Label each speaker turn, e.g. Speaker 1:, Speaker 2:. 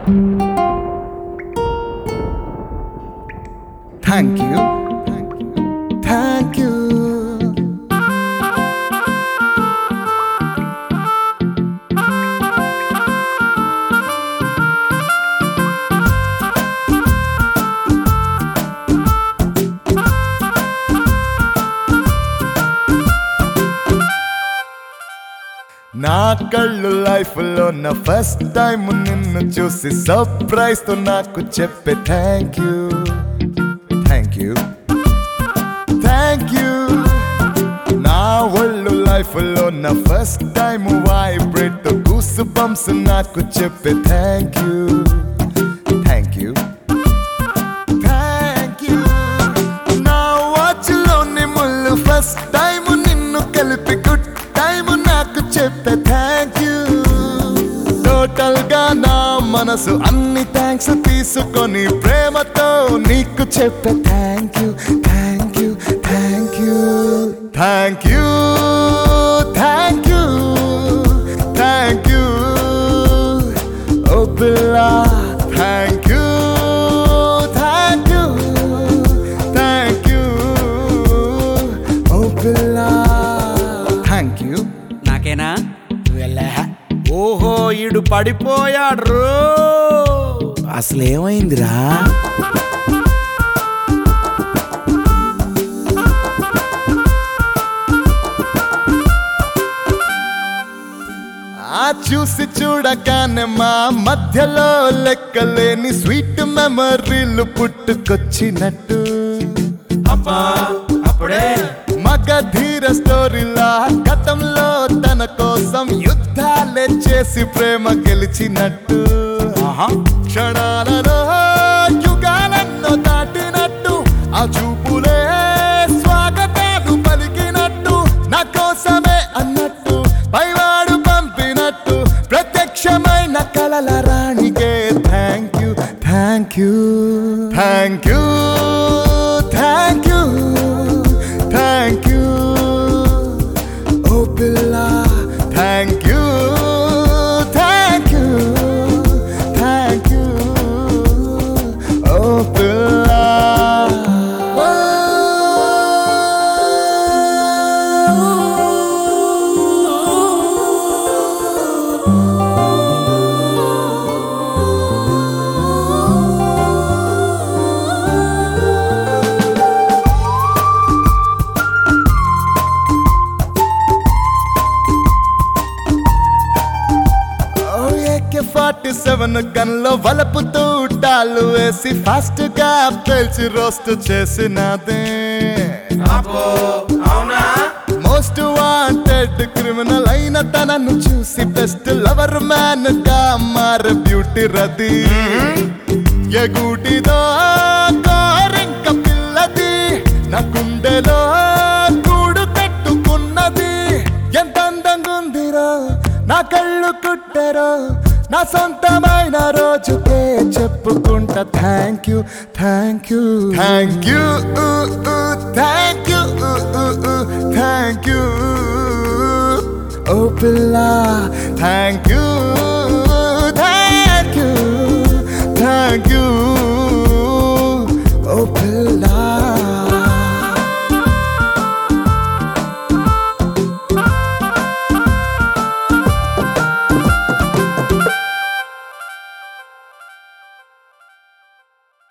Speaker 1: thank you thank you నా కళ్ళు life లో నా ఫస్ట్ టైం నిన్ను చూసి సర్ప్రైజ్ తో నాకు చెప్పే thank you thank you thank you నా ఒళ్ళు లైఫ్ లో నా ఫస్ట్ టైం వైబ్రేట్ తో గూస్ బంప్స్ నాకు చెప్పే thank you thank you thank you నా వాచ్ లోని ముళ్ళు ఫస్ట్ టైం నిన్ను కలిపి గుడ్ టైం నాకు చెప్పే థ్యాంక్ యూ టోటల్ గా నా మనసు అన్ని థ్యాంక్స్ తీసుకొని ప్రేమతో నీకు చెప్పే thank you thank you thank you thank you thank you thank you ఓ పిల్ల thank you thank you thank you ఓ పిల్ల థ్యాంక్ యూ
Speaker 2: నాకేనా
Speaker 1: ఓహో ఈడు పడిపోయాడు అసలు ఏమైందిరా ఆ చూసి చూడగానే మా మధ్యలో లెక్కలేని స్వీట్ మెమరీలు పుట్టుకొచ్చినట్టు
Speaker 2: అబ్బా అప్పుడే
Speaker 1: మగధీర స్టోరీలా గతంలో తన కోసం యుద్ధాలే చేసి ప్రేమ గెలిచినట్టు క్షణాలలో యుగాలెన్నో దాటినట్టు ఆ చూపులే స్వాగతాలు పలికినట్టు నా కోసమే అన్నట్టు పైవాడు పంపినట్టు ప్రత్యక్షమైన కలల రాణికే thank you thank you thank you thank you thank you ఓ పిల్ల thank you thank you thank you ఓ పిల్ల ఫార్టీ సెవెన్ గన్లో వలపు తూటాలు వేసి ఫాస్ట్ గా పేల్చి రోస్ట్ చేసినదే
Speaker 2: అబ్బో అవునా
Speaker 1: మోస్ట్ వాంటెడ్ క్రిమినల్ అయిన తనను చూసి బెస్ట్ లవర్ మ్యాన్ గా మార బ్యూటీ రది ఎగుటిదో కోరింక పిల్లది నా గుండెలో కూడు కట్టుకున్నది ఎంత అందంగా ఉందిరో నా కళ్ళు కుట్టెరో నా సొంతమైన రోజుకే చెప్పుకుంటా thank you thank you thank you thank you thank you ఓ పిల్ల థ్యాంక్ యూ